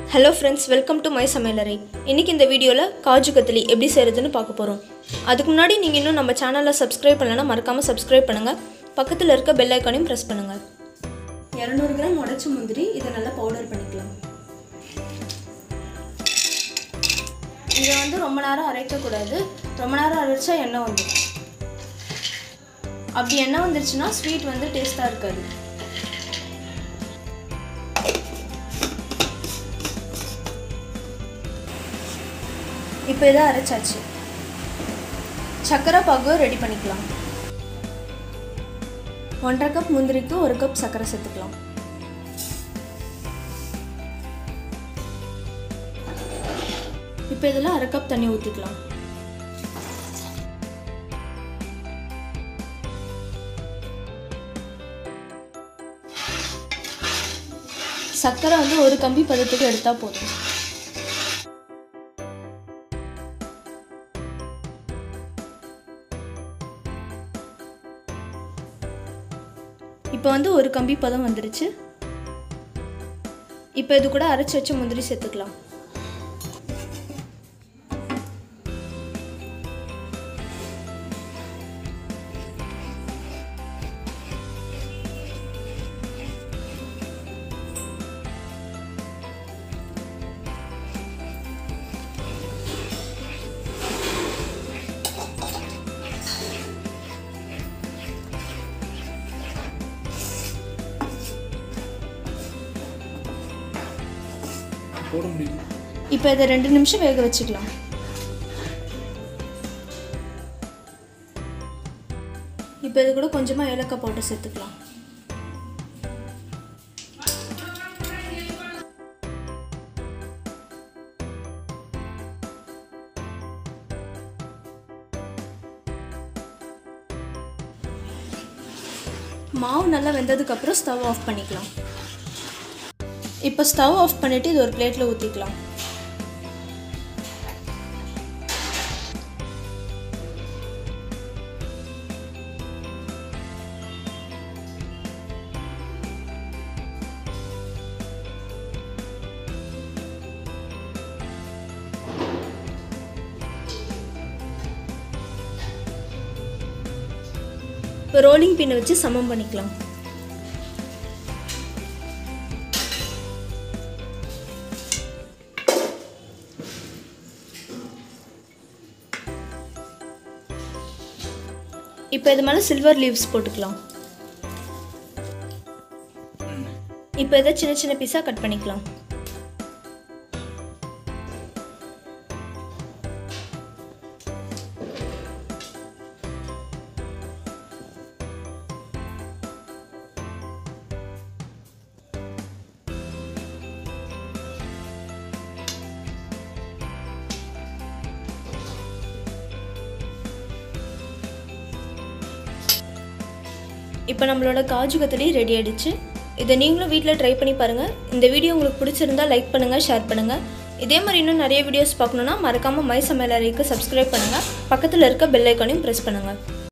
hello friends welcome to my சமையலறை இன்றைக்கி இந்த வீடியோவில் காஜு கத்திலி எப்படி செய்கிறதுன்னு பார்க்க போகிறோம் அதுக்கு முன்னாடி நீங்கள் இன்னும் நம்ம சேனலில் சப்ஸ்கிரைப் பண்ணலைன்னா மறக்காமல் சப்ஸ்கிரைப் பண்ணுங்கள் பக்கத்தில் இருக்க பெல் ஐக்கானையும் ப்ரெஸ் பண்ணுங்கள் இரநூறு கிராம் உடச்ச முந்திரி இதை நல்லா பவுடர் பண்ணிக்கலாம் இதை வந்து ரொம்ப நேரம் அரைக்கக்கூடாது ரொம்ப நேரம் அரைச்சா எண்ணெய் வந்துடும் அப்படி எண்ணெய் வந்துருச்சுன்னா ஸ்வீட் வந்து டேஸ்ட்டாக இருக்காது இப்போ இதை அரைச்சாச்சு சர்க்கரை பாகு ரெடி பண்ணிக்கலாம் ஒன்றரை கப் முந்திரிக்கு ஒரு கப் சர்க்கரை சேர்த்துக்கலாம் இப்போ இதில் அரை கப் தண்ணி ஊற்றிக்கலாம் சர்க்கரை வந்து ஒரு கம்பி பதத்துக்கு எடுத்தால் போதும் இப்போ வந்து ஒரு கம்பி பதம் வந்துருச்சு இப்போ இது கூட அரைச்சி வச்ச முந்திரி சேர்த்துக்கலாம் போட முடியும் இப்போ இதை ரெண்டு நிமிஷம் வேக வச்சுக்கலாம் இப்போ இது கூட கொஞ்சமாக ஏலக்காய் போட்டு சேர்த்துக்கலாம் மாவு நல்லா வெந்ததுக்கப்புறம் ஸ்டவ் ஆஃப் பண்ணிக்கலாம் இப்போ ஸ்டவ் ஆஃப் பண்ணிவிட்டு இது ஒரு பிளேட்டில் ஊற்றிக்கலாம் இப்போ ரோலிங் பின்னை வச்சு சமம் பண்ணிக்கலாம் இப்போ இது மேலே சில்வர் லீவ்ஸ் போட்டுக்கலாம் இப்போ இதை சின்ன சின்ன பீஸாக கட் பண்ணிக்கலாம் இப்போ நம்மளோட காஜு கத்திரி ரெடி ஆயிடுச்சு இதை நீங்களும் வீட்டில் ட்ரை பண்ணி பாருங்கள் இந்த வீடியோ உங்களுக்கு பிடிச்சிருந்தா லைக் பண்ணுங்கள் ஷேர் பண்ணுங்கள் இதே மாதிரி இன்னும் நிறைய வீடியோஸ் பார்க்கணுன்னா மறக்காமல் மை சமையலறைக்கு சப்ஸ்கிரைப் பண்ணுங்கள் பக்கத்தில் இருக்க பெல் ஐக்கானையும் ப்ரெஸ் பண்ணுங்கள்